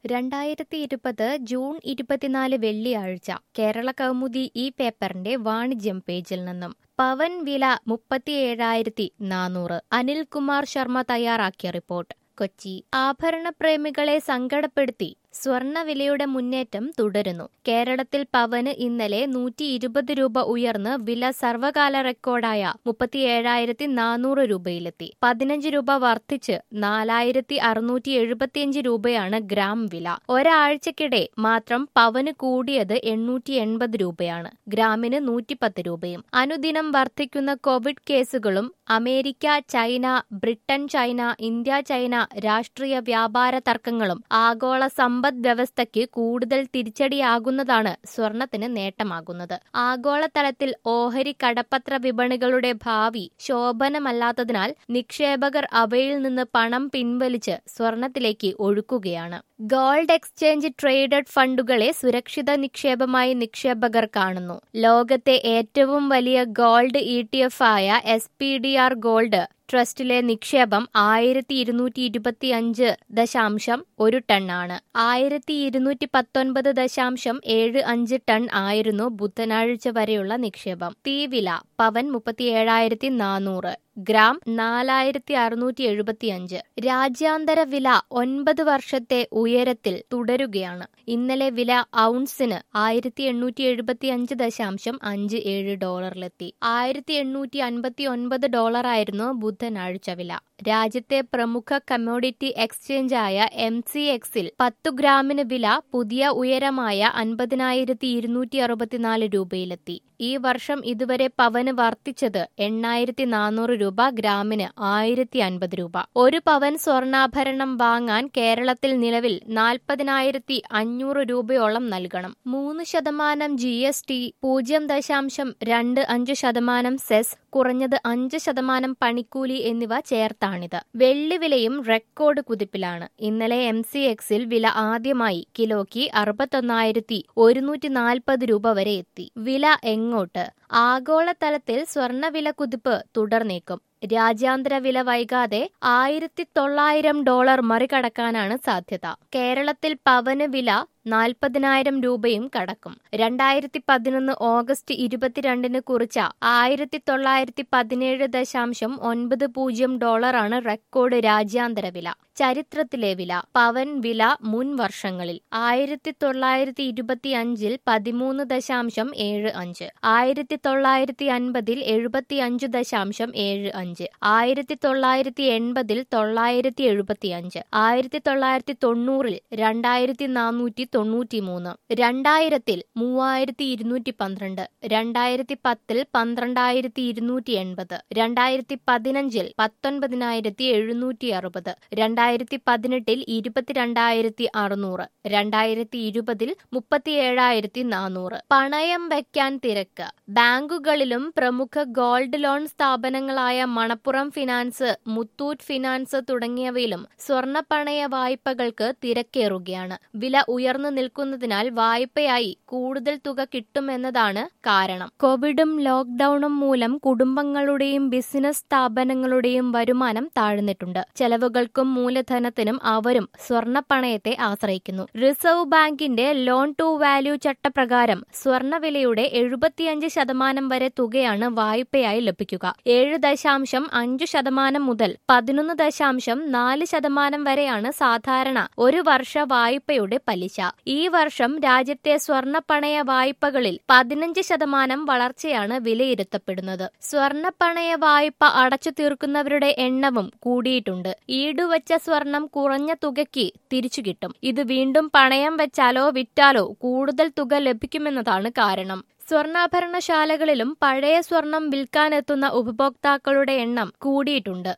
രണ്ടായിരത്തി ഇരുപത് ജൂൺ ഇരുപത്തിനാല് വെള്ളിയാഴ്ച കേരള കൗമുദി ഈ പേപ്പറിന്റെ വാണിജ്യം പേജിൽ നിന്നും പവൻ വില മുപ്പത്തിയേഴായിരത്തി നാനൂറ് അനിൽകുമാർ ശർമ്മ തയ്യാറാക്കിയ റിപ്പോർട്ട് കൊച്ചി ആഭരണ പ്രേമികളെ സങ്കടപ്പെടുത്തി സ്വർണവിലയുടെ മുന്നേറ്റം തുടരുന്നു കേരളത്തിൽ പവന് ഇന്നലെ നൂറ്റി ഇരുപത് രൂപ ഉയർന്ന് വില സർവകാല റെക്കോർഡായ മുപ്പത്തിയേഴായിരത്തി നാനൂറ് രൂപയിലെത്തി പതിനഞ്ച് രൂപ വർദ്ധിച്ച് നാലായിരത്തി അറുന്നൂറ്റി എഴുപത്തിയഞ്ച് രൂപയാണ് ഗ്രാം വില ഒരാഴ്ചക്കിടെ മാത്രം പവന് കൂടിയത് എണ്ണൂറ്റി എൺപത് രൂപയാണ് ഗ്രാമിന് നൂറ്റിപ്പത്ത് രൂപയും അനുദിനം വർദ്ധിക്കുന്ന കോവിഡ് കേസുകളും America China Britain China India China രാഷ്ട്രീയ വ്യാപാര തർക്കങ്ങളും ആഗോള സമ്പദ് വ്യവസ്ഥയ്ക്ക് കൂടുതൽ തിരിച്ചടിയാകുന്നതാണ് സ്വർണത്തിന് നേട്ടമാകുന്നത് ആഗോളതലത്തിൽ ഓഹരി കടപ്പത്ര വിപണികളുടെ ഭാവി ശോഭനമല്ലാത്തതിനാൽ നിക്ഷേപകർ അവയിൽ നിന്ന് പണം പിൻവലിച്ച് സ്വർണത്തിലേക്ക് ഒഴുക്കുകയാണ് ഗോൾഡ് എക്സ്ചേഞ്ച് ട്രേഡഡ് ഫണ്ടുകളെ സുരക്ഷിത നിക്ഷേപമായി നിക്ഷേപകർ കാണുന്നു ലോകത്തെ ഏറ്റവും വലിയ ഗോൾഡ് ഇ ടി എഫ് ആയ S P D R gold ട്രസ്റ്റിലെ നിക്ഷേപം ആയിരത്തി ഇരുന്നൂറ്റി ഇരുപത്തി അഞ്ച് ദശാംശം ഒരു ടണ്ണാണ് ആയിരത്തി ഇരുന്നൂറ്റി പത്തൊൻപത് ദശാംശം ഏഴ് അഞ്ച് ടൺ ആയിരുന്നു ബുധനാഴ്ച വരെയുള്ള നിക്ഷേപം തീവില പവൻ മുപ്പത്തിയേഴായിരത്തി നാനൂറ് ഗ്രാം നാലായിരത്തി അറുന്നൂറ്റി എഴുപത്തി അഞ്ച് രാജ്യാന്തര വില ഒൻപത് വർഷത്തെ ഉയരത്തിൽ തുടരുകയാണ് ഇന്നലെ വില ഔൺസിന് ആയിരത്തി എണ്ണൂറ്റി എഴുപത്തി അഞ്ച് ദശാംശം അഞ്ച് ഏഴ് ഡോളറിലെത്തി ആയിരത്തി എണ്ണൂറ്റി അൻപത്തി ഒൻപത് ഡോളറായിരുന്നു ബുധനാഴ്ച വില രാജ്യത്തെ പ്രമുഖ കമ്മോഡിറ്റി എക്സ്ചേഞ്ചായ എം സി എക്സിൽ പത്തു ഗ്രാമിന് വില പുതിയ ഉയരമായ അൻപതിനായിരത്തി ഇരുന്നൂറ്റി അറുപത്തിനാല് രൂപയിലെത്തി ഈ വർഷം ഇതുവരെ പവന് വർദ്ധിച്ചത് എണ്ണായിരത്തി നാനൂറ് രൂപ ഗ്രാമിന് ആയിരത്തി അൻപത് രൂപ ഒരു പവൻ സ്വർണ്ണാഭരണം വാങ്ങാൻ കേരളത്തിൽ നിലവിൽ നാൽപ്പതിനായിരത്തി അഞ്ഞൂറ് രൂപയോളം നൽകണം മൂന്ന് ശതമാനം ജി എസ് ടി പൂജ്യം ദശാംശം രണ്ട് അഞ്ച് ശതമാനം സെസ് കുറഞ്ഞത് അഞ്ച് ശതമാനം പണിക്കൂലി എന്നിവ ചേർത്താണിത് വെള്ളിവിലയും റെക്കോർഡ് കുതിപ്പിലാണ് ഇന്നലെ എം സി എക്സിൽ വില ആദ്യമായി കിലോയ്ക്ക് അറുപത്തൊന്നായിരത്തി ഒരുന്നൂറ്റി നാൽപ്പത് രൂപ വരെ എത്തി വില എങ്ങോട്ട് ആഗോളതലത്തിൽ സ്വർണവില കുതിപ്പ് തുടർന്നേക്കും രാജ്യാന്തര വില വൈകാതെ ആയിരത്തി തൊള്ളായിരം ഡോളർ മറികടക്കാനാണ് സാധ്യത കേരളത്തിൽ പവന് വില നാൽപ്പതിനായിരം രൂപയും കടക്കും രണ്ടായിരത്തി പതിനൊന്ന് ഓഗസ്റ്റ് ഇരുപത്തിരണ്ടിന് കുറിച്ച ആയിരത്തി തൊള്ളായിരത്തി പതിനേഴ് ദശാംശം ഒൻപത് പൂജ്യം ഡോളറാണ് റെക്കോർഡ് രാജ്യാന്തര വില ചരിത്രത്തിലെ വില പവൻ വില മുൻ വർഷങ്ങളിൽ ആയിരത്തി തൊള്ളായിരത്തി ഇരുപത്തി അഞ്ചിൽ പതിമൂന്ന് ദശാംശം ഏഴ് അഞ്ച് ആയിരത്തി തൊള്ളായിരത്തി അൻപതിൽ എഴുപത്തി അഞ്ച് ദശാംശം ഏഴ് അഞ്ച് ആയിരത്തി തൊള്ളായിരത്തി എൺപതിൽ തൊള്ളായിരത്തി എഴുപത്തി അഞ്ച് ആയിരത്തി തൊള്ളായിരത്തി തൊണ്ണൂറിൽ രണ്ടായിരത്തി നാനൂറ്റി തൊണ്ണൂറ്റി മൂന്ന് രണ്ടായിരത്തിൽ മൂവായിരത്തി ഇരുന്നൂറ്റി പന്ത്രണ്ട് രണ്ടായിരത്തി പത്തിൽ പന്ത്രണ്ടായിരത്തി ഇരുന്നൂറ്റി എൺപത് രണ്ടായിരത്തി പതിനഞ്ചിൽ പത്തൊൻപതിനായിരത്തി എഴുന്നൂറ്റി അറുപത് രണ്ടായിരത്തി പതിനെട്ടിൽ ഇരുപത്തിരണ്ടായിരത്തി അറുന്നൂറ് രണ്ടായിരത്തി ഇരുപതിൽ മുപ്പത്തിയേഴായിരത്തി നാനൂറ് പണയം വയ്ക്കാൻ തിരക്ക് ബാങ്കുകളിലും പ്രമുഖ ഗോൾഡ് ലോൺ സ്ഥാപനങ്ങളായ മണപ്പുറം ഫിനാൻസ് മുത്തൂറ്റ് ഫിനാൻസ് തുടങ്ങിയവയിലും സ്വർണ്ണ പണയ വായ്പകൾക്ക് തിരക്കേറുകയാണ് വില ഉയർന്നു നിൽക്കുന്നതിനാൽ വായ്പയായി കൂടുതൽ തുക കിട്ടുമെന്നതാണ് കാരണം കോവിഡും ലോക്ഡൌണും മൂലം കുടുംബങ്ങളുടെയും ബിസിനസ് സ്ഥാപനങ്ങളുടെയും വരുമാനം താഴ്ന്നിട്ടുണ്ട് ചെലവുകൾക്കും മൂലധനത്തിനും അവരും സ്വർണ്ണപ്പണയത്തെ ആശ്രയിക്കുന്നു റിസർവ് ബാങ്കിന്റെ ലോൺ ടു വാല്യൂ ചട്ടപ്രകാരം സ്വർണ്ണവിലയുടെ എഴുപത്തിയഞ്ച് ശതമാനം വരെ തുകയാണ് വായ്പയായി ലഭിക്കുക ഏഴ് ദശാംശം അഞ്ച് ശതമാനം മുതൽ പതിനൊന്ന് ദശാംശം നാല് ശതമാനം വരെയാണ് സാധാരണ ഒരു വർഷ വായ്പയുടെ പലിശ ഈ വർഷം രാജ്യത്തെ സ്വർണ്ണപ്പണയ വായ്പകളിൽ പതിനഞ്ച് ശതമാനം വളർച്ചയാണ് വിലയിരുത്തപ്പെടുന്നത് സ്വർണ്ണപ്പണയ വായ്പ അടച്ചു തീർക്കുന്നവരുടെ എണ്ണവും കൂടിയിട്ടുണ്ട് ഈടുവച്ച സ്വർണം കുറഞ്ഞ തുകയ്ക്ക് തിരിച്ചു കിട്ടും ഇത് വീണ്ടും പണയം വെച്ചാലോ വിറ്റാലോ കൂടുതൽ തുക ലഭിക്കുമെന്നതാണ് കാരണം സ്വർണ്ണാഭരണശാലകളിലും പഴയ സ്വർണം വിൽക്കാനെത്തുന്ന ഉപഭോക്താക്കളുടെ എണ്ണം കൂടിയിട്ടുണ്ട്